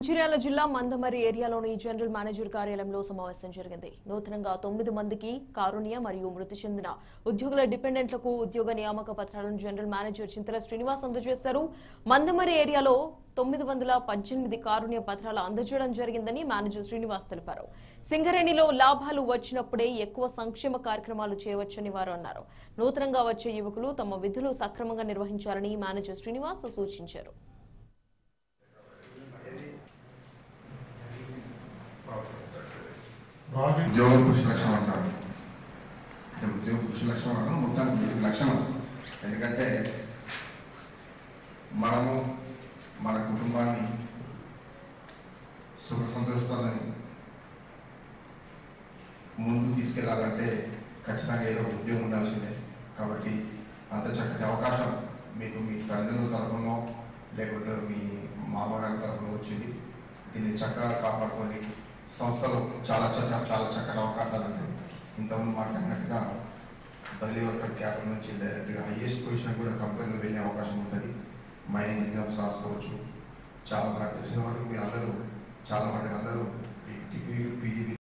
మంచిర్యాల జిల్లా Mandamarri ఏరియాలోని general manager కార్యాలయంలో సమావేశం జరిగింది నూతనంగా తొమ్మిది మందికి కారుణ్య మరియు మృతి చెందిన ఉద్యోగుల డిపెండెంట్లకు ఉద్యోగ నియామక పత్రాలను జనరల్ మేనేజర్ చింతల శ్రీనివాస్ అందజేశారు మందమరి ఏరియాలో తొమ్మిది వందల పద్దెనిమిది కారుణ్య పత్రాలు అందజేయడం జరిగిందని మేనేజర్ శ్రీనివాస్ తెలిపారు సింగరేణిలో లాభాలు వచ్చినప్పుడే ఎక్కువ సంక్షేమ కార్యక్రమాలు చేయవచ్చని వారు అన్నారు నూతనంగా వచ్చే యువకులు తమ విధులు సక్రమంగా నిర్వహించాలని మేనేజర్ శ్రీనివాస్ సూచించారు ఉద్యోగ కృషి లక్షణం అంటారు అంటే ఉద్యోగ కృషి లక్షణం అనడం మొత్తం లక్షణం ఎందుకంటే మనము మన కుటుంబాన్ని సుఖ సంతోషాలని ముందు తీసుకెళ్లాలంటే ఖచ్చితంగా ఏదో ఒక ఉద్యోగం ఉండాల్సిందే కాబట్టి అంత చక్కటి అవకాశం మీకు మీ తల్లిదండ్రుల తరఫునో లేకుంటే మీ మామగారి తరఫున వచ్చింది దీన్ని చక్కగా కాపాడుకోండి సంస్థలో చాలా చక్క చాలా చక్కటి అవకాశాలు ఉంటాయి ఇంతకుముందు మాట్లాడినట్టుగా బదిలీ వర్కర్ క్యాడర్ నుంచి డైరెక్ట్గా హైయెస్ట్ పొజిషన్ కూడా కంపెనీలో వెళ్ళే అవకాశం ఉంటుంది మైనింగ్ ఎగ్జామ్స్ రాసుకోవచ్చు చాలా నాకు తెలిసిన వరకు మీరు అందరూ చాలా మంది అందరూ డిగ్రీ పీజీ